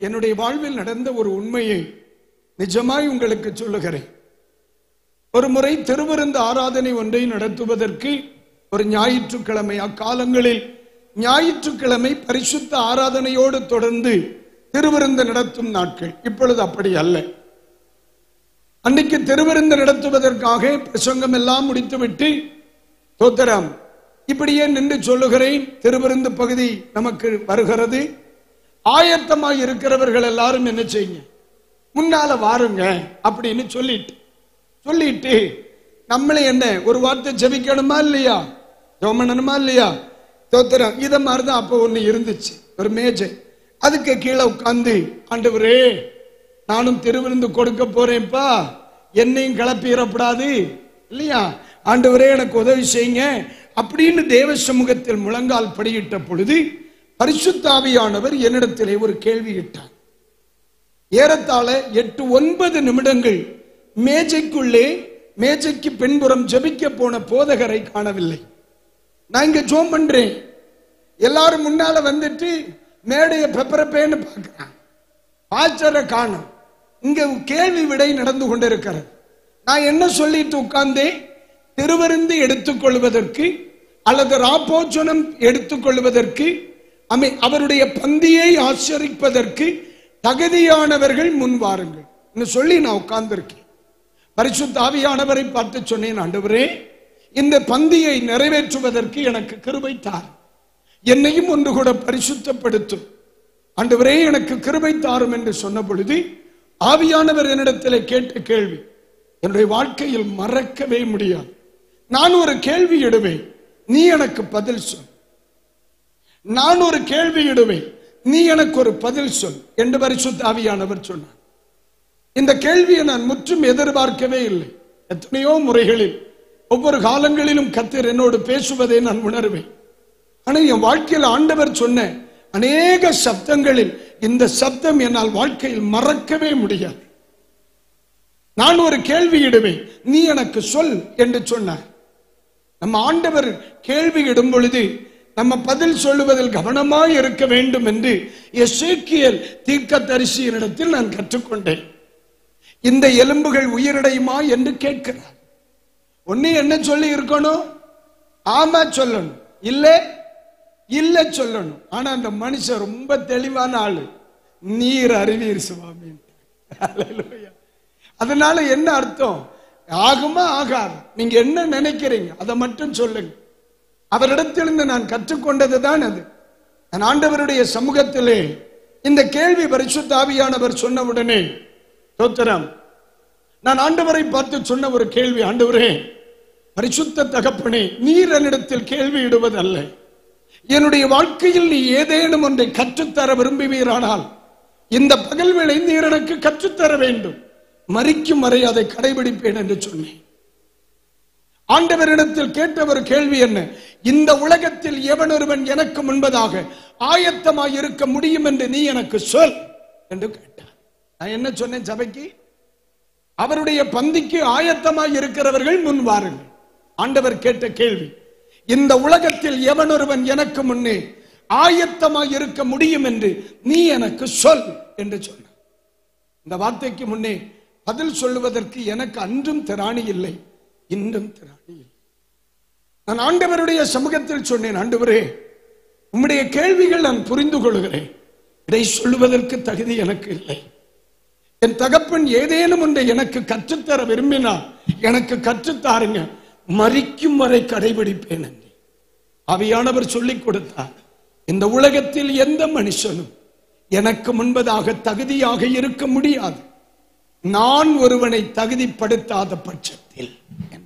என்னுடைய வாழ்வில் நடந்த ஒரு உண்மையை நிஜமாய் உங்களுக்கு சொல்லுகிறேன் ஒரு முறை திருவிருந்து ஆராதனை ஒன்றை நடத்துவதற்கு ஒரு ஞாயிற்றுக்கிழமை அக்காலங்களில் ஞாயிற்றுக்கிழமை பரிசுத்த ஆராதனையோடு தொடர்ந்து திருவிருந்து நடத்தும் நாட்கள் இப்பொழுது அப்படி அல்ல அன்னைக்கு திருவிருந்து நடத்துவதற்காக பிரசங்கம் எல்லாம் முடித்துவிட்டு தோத்திரம் இப்படியே நின்று சொல்லுகிறேன் திருவிருந்து பகுதி நமக்கு வருகிறது ஆயத்தமாய் இருக்கிறவர்கள் எல்லாரும் என்ன செய்யுங்க முன்னால வாருங்க அப்படின்னு சொல்லிட்டு சொல்லிட்டு நம்மளே என்ன ஒரு வார்த்தை ஜெபிக்கணுமா இல்லையா ஜெபம் பண்ணணுமா இல்லையா தோத்திரம் இத மாதிரிதான் அப்போ ஒண்ணு இருந்துச்சு ஒரு மேஜை அதுக்கு கீழே உட்கார்ந்து ஆண்டவரே நானும் திருவிருந்து கொடுக்க போறேன்ப்பா என்னையும் கிளப்பிடப்படாது இல்லையா ஆண்டவரே எனக்கு உதவி செய்யுங்க அப்படின்னு தேவ சமூகத்தில் முழங்கால் படியிட்ட பொழுது பரிசுத்தாவியானவர் என்னிடத்திலே ஒரு கேள்வியிட்டார் ஏறத்தாழ எட்டு ஒன்பது நிமிடங்கள் மேஜைக்குள்ளே மேஜைக்கு பின்புறம் ஜெபிக்க போன போதகரை காணவில்லை நான் இங்க ஜோம் பண்றேன் எல்லாரும் முன்னால வந்துட்டு மேடைய பெப்பரப்பேன்னு பார்க்கிறேன் பாச்சரை காணும் இங்க கேள்வி விடை நடந்து கொண்டிருக்கிறது நான் என்ன சொல்லிட்டு உட்கார்ந்தேன் திருவருந்து எடுத்துக்கொள்வதற்கு அல்லது ராப்போச்சனம் எடுத்துக்கொள்வதற்கு அமை அவருடைய பந்தியை ஆச்சரிப்பதற்கு தகுதியானவர்கள் முன் வாருங்கள் என்று சொல்லி நான் உட்கார்ந்திருக்கேன் பரிசுத்த ஆவியானவரை பார்த்து சொன்னேன் ஆண்டவரே இந்த பந்தியை நிறைவேற்றுவதற்கு எனக்கு கிருபை தார் என்னையும் ஒன்று கூட பரிசுத்தப்படுத்தும் ஆண்டவரே எனக்கு கிருபை தாரும் என்று சொன்ன பொழுது ஆவியானவர் என்னிடத்தில் கேட்ட கேள்வி என்னுடைய வாழ்க்கையில் மறக்கவே முடியாது நான் ஒரு கேள்வி இடுவேன் நீ எனக்கு பதில் சொல் நான் ஒரு கேள்வி இடுவேன் நீ எனக்கு ஒரு பதில் சொல் என்று பரிசுத்த ஆவியானவர் சொன்னார் இந்த கேள்வியை நான் முற்றும் எதிர்பார்க்கவே இல்லை எத்தனையோ முறைகளில் ஒவ்வொரு காலங்களிலும் கத்தர் என்னோடு பேசுவதை நான் உணர்வேன் ஆனா என் வாழ்க்கையில் ஆண்டவர் சொன்ன அநேக சப்தங்களில் இந்த சப்தம் என்னால் வாழ்க்கையில் மறக்கவே முடியாது நான் ஒரு கேள்வி இடுவேன் நீ எனக்கு சொல் என்று சொன்னார் நம்ம ஆண்டவர் கேள்வி இடும் பொழுது நம்ம பதில் சொல்லுவதில் கவனமாய் இருக்க வேண்டும் என்று எசேக்கியல் தீர்க்கதரிசியினிடத்தில் நான் கற்றுக்கொண்டேன் இந்த எலும்புகள் உயிரடையுமா என்று கேட்கிறார் ஒண்ணு என்ன சொல்லி இருக்கணும் ஆமா சொல்லணும் இல்ல இல்ல சொல்லணும் ஆனா அந்த மனுஷன் ரொம்ப தெளிவான ஆளு நீர் அறிவீர் சுவாமி Hallelujah. அதனால என்ன அர்த்தம் ஆகுமா ஆகாது நீங்க என்ன நினைக்கிறீங்க அதை மட்டும் சொல்லுங்க அவரிடத்திலிருந்து நான் கற்றுக்கொண்டது தான் அது நான் ஆண்டவருடைய சமூகத்திலே இந்த கேள்வி பரிசுத்த ஆவியானவர் சொன்னவுடனே தோத்திரம் நான் ஆண்டவரை பார்த்து சொன்ன ஒரு கேள்வி ஆண்டவரே பரிசுத்த தகப்பனே நீர் என்னிடத்தில் கேள்வி இடுவதல்ல என்னுடைய வாழ்க்கையில் நீ ஏதேனும் ஒன்றை கற்றுத்தர விரும்புவீரானால் இந்த பகல் வேளை நீர் எனக்கு கற்றுத்தர வேண்டும் மறிக்கும் வரை அதை கடைபிடிப்பேன் என்று சொன்னேன் ஆண்டவரிடத்தில் கேட்ட ஒரு கேள்வி என்ன இந்த உலகத்தில் எவன் ஒருவன் எனக்கு முன்பதாக ஆயத்தமாய் இருக்க முடியும் என்று நீ எனக்கு சொல் என்று கேட்டார் நான் என்ன சொன்னேன் சபைக்கு அவருடைய பந்திக்கு ஆயத்தமாய் இருக்கிறவர்கள் முன் வாருங்கள் ஆண்டவர் கேட்ட கேள்வி இந்த உலகத்தில் எவன் ஒருவன் எனக்கு முன்னே ஆயத்தமாய் இருக்க முடியும் என்று நீ எனக்கு சொல் என்று சொன்னார் இந்த வார்த்தைக்கு முன்னே பதில் சொல்லுவதற்கு எனக்கு அன்றும் திராணி இல்லை இன்றும் திராணி இல்லை நான் ஆண்டவருடைய சமூகத்தில் சொன்னேன் ஆண்டவரே உம்முடைய கேள்விகள் நான் புரிந்து கொள்கிறேன் இதை சொல்லுவதற்கு தகுதி எனக்கு இல்லை என் தகப்பன் ஏதேனும் ஒன்றை எனக்கு கற்றுத்தர விரும்பினால் எனக்கு கற்றுத்தாருங்க மறிக்கும் வரை கடைபிடிப்பேன் என்று அவையானவர் சொல்லிக் கொடுத்தார் இந்த உலகத்தில் எந்த மனுஷனும் எனக்கு முன்பதாக தகுதியாக இருக்க முடியாது நான் ஒருவனை தகுதிப்படுத்தாத பட்சத்தில் என்றார்.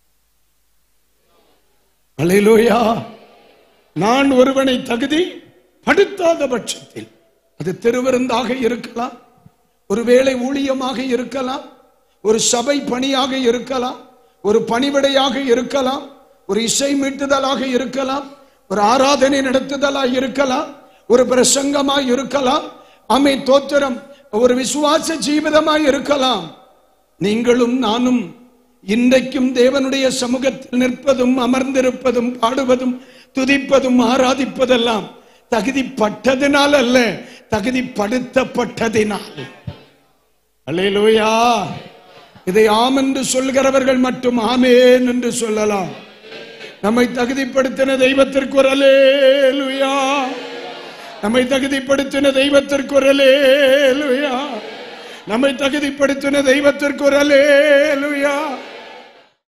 அல்லேலூயா நான் ஒருவனை தகுதி படுத்தாத பட்சத்தில் அது திருவிருந்தாக இருக்கலாம் ஒருவேளை ஊழியமாக இருக்கலாம் ஒரு சபை பணியாக இருக்கலாம் ஒரு பணிவிடையாக இருக்கலாம் ஒரு இசை மீட்டுதலாக இருக்கலாம் ஒரு ஆராதனை நடத்துதலாக இருக்கலாம் ஒரு பிரசங்கமாய் இருக்கலாம் அமை தோத்திரம் ஒரு விசுவாச ஜீவிதமாய் இருக்கலாம் நீங்களும் நானும் இன்றைக்கும் தேவனுடைய சமூகத்தில் நிற்பதும் அமர்ந்திருப்பதும் பாடுவதும் துதிப்பதும் ஆராதிப்பதெல்லாம் தகுதிப்பட்டதினால் அல்ல தகுதிப்படுத்தப்பட்டதினால் அல்லேலூயா இதை ஆம் என்று சொல்கிறவர்கள் மட்டும் ஆமேன் என்று சொல்லலாம் நம்மை தகுதிப்படுத்தின தெய்வத்திற்கு ஒரு அல்லேலூயா நம்மை தகுதிப்படுத்தின தெய்வத்திற்கு ஒரு அல்லேலூயா நம்மை தகுதிப்படுத்தின தெய்வத்திற்கு ஒரு அல்லேலூயா